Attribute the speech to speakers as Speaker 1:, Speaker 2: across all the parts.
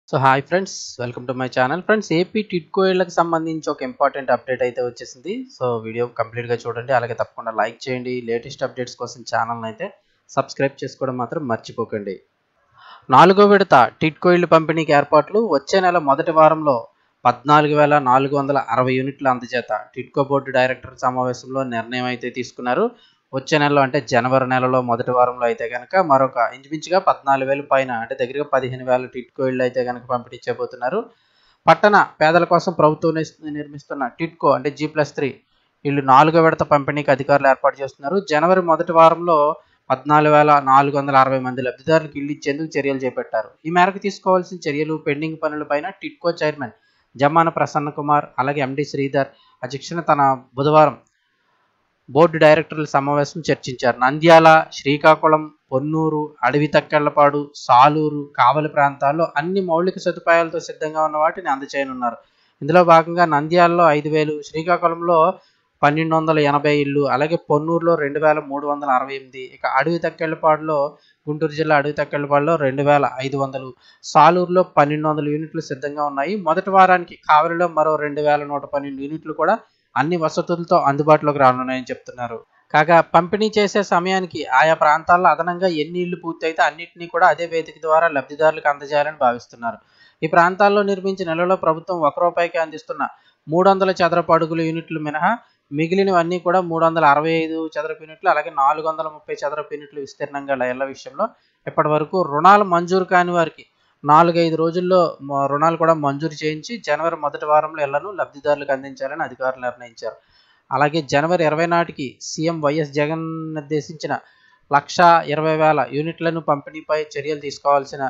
Speaker 1: so hi friends welcome to my channel friends AP TIDCO ఇళ్ళకి సంబంధించి ఒక ఇంపార్టెంట్ అప్డేట్ అయితే వచ్చేసింది సో వీడియో కంప్లీట్గా చూడండి అలాగే తప్పకుండా లైక్ చేయండి లేటెస్ట్ అప్డేట్స్ కోసం ఛానల్ని అయితే సబ్స్క్రైబ్ చేసుకోవడం మాత్రం మర్చిపోకండి నాలుగో విడత టిట్కో ఇళ్ళు పంపిణీకి ఏర్పాట్లు వచ్చే నెల మొదటి వారంలో పద్నాలుగు వేల నాలుగు వందల అరవై యూనిట్ల అందజేత టిట్కో బోర్డు డైరెక్టర్ సమావేశంలో నిర్ణయం అయితే తీసుకున్నారు వచ్చే నెలలో అంటే జనవరి నెలలో మొదటి వారంలో అయితే కనుక మరొక ఇంచుమించుగా పద్నాలుగు వేలు పైన అంటే దగ్గరగా పదిహేను వేల టిట్కో ఇళ్ళు అయితే కనుక పంపిణీ చేయబోతున్నారు పట్టణ పేదల కోసం ప్రభుత్వం నిస్- నిర్మిస్తున్న టిట్కో అంటే జీ ప్లస్ త్రీ వీళ్ళు నాలుగో విడత పంపిణీకి అధికారులు ఏర్పాటు చేస్తున్నారు జనవరి మొదటి వారంలో పద్నాలుగు వేల నాలుగు వందల అరవై మంది లబ్ధిదారులకు ఇల్లు ఇచ్చేందుకు చర్యలు చేపట్టారు ఈ మేరకు తీసుకోవాల్సిన చర్యలు పెండింగ్ పనులపైన టిట్కో చైర్మన్ జమాన ప్రసన్న కుమార్ అలాగే ఎండి శ్రీధర్ అధ్యక్షన తన బుధవారం బోర్డు డైరెక్టర్ల సమావేశం చర్చించారు నంద్యాల శ్రీకాకుళం పొన్నూరు అడవి తక్కెళ్లపాడు సాలూరు కావలి ప్రాంతాల్లో అన్ని మౌలిక సదుపాయాలతో సిద్ధంగా ఉన్న వాటిని అందచేయనున్నారు ఇందులో భాగంగా నంద్యాలలో ఐదు వేలు శ్రీకాకుళంలో పన్నెండు వందల ఎనభై ఇళ్ళు అలాగే పొన్నూరులో రెండు వేల మూడు వందల అరవై ఎనిమిది ఇక అడవి తక్కెళ్ళపాడులో గుంటూరు జిల్లా అడవి తక్కెళ్ళపాడులో రెండు వేల ఐదు వందలు సాలూరులో పన్నెండు వందల యూనిట్లు సిద్ధంగా ఉన్నాయి మొదటి వారానికి కావలిలో మరో రెండు వేల నూట పన్నెండు యూనిట్లు కూడా అన్ని వసతులతో అందుబాటులోకి రానున్నాయని చెప్తున్నారు కాగా పంపిణీ చేసే సమయానికి ఆయా ప్రాంతాల్లో అదనంగా ఎన్ని ఇళ్లు పూర్తయితే అన్నింటినీ కూడా అదే వేదిక ద్వారా లబ్ధిదారులకు అందజేయాలని భావిస్తున్నారు ఈ ప్రాంతాల్లో నిర్మించిన నెలలో ప్రభుత్వం ఒక రూపాయికి అందిస్తున్న మూడు వందల చదరపు అడుగుల యూనిట్లు మినహా మిగిలినవన్నీ కూడా మూడు వందల అరవై ఐదు చదరపు యూనిట్లు అలాగే నాలుగు వందల ముప్పై చదరపు యూనిట్లు విస్తీర్ణంగా గల ఇళ్ల విషయంలో ఇప్పటి వరకు రుణాలు మంజూరు కాని వారికి నాలుగైదు రోజుల్లో మ- రుణాలు కూడా మంజూరు చేయించి జనవరి మొదటి వారంలో ఇళ్లను లబ్ధిదారులకు అందించాలని అధికారులు నిర్ణయించారు అలాగే జనవరి ఇరవై నాటికి సీఎం వైఎస్ జగన్ నిర్దేశించిన లక్ష ఇరవై వేల యూనిట్లను పంపిణీపై చర్యలు తీసుకోవాల్సిన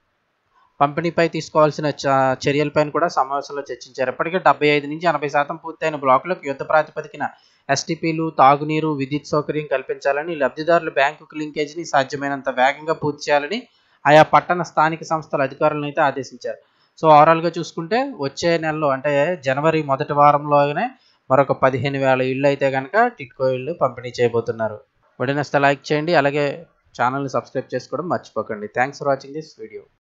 Speaker 1: పంపిణీపై తీసుకోవాల్సిన చ- చర్యలపైన కూడా సమావేశంలో చర్చించారు ఇప్పటికే డెబ్బై ఐదు నుంచి ఎనభై శాతం పూర్తయిన బ్లాకులకు యుద్ధ ప్రాతిపదికన ఎస్టీపీలు తాగునీరు విద్యుత్ సౌకర్యం కల్పించాలని లబ్ధిదారుల బ్యాంకు లింకేజీని సాధ్యమైనంత వేగంగా పూర్తి చేయాలని ఆయా పట్టణ స్థానిక సంస్థల అధికారులను అయితే ఆదేశించారు సో ఓవరాల్గా చూసుకుంటే వచ్చే నెలలో అంటే జనవరి మొదటి వారంలోనే మరొక పదిహేను వేల ఇళ్ళు అయితే కనుక టిట్కో ఇళ్ళు పంపిణీ చేయబోతున్నారు వీడియోని లైక్ చేయండి అలాగే ఛానల్ని సబ్స్క్రైబ్ చేసుకోవడం మర్చిపోకండి thanks for watching this video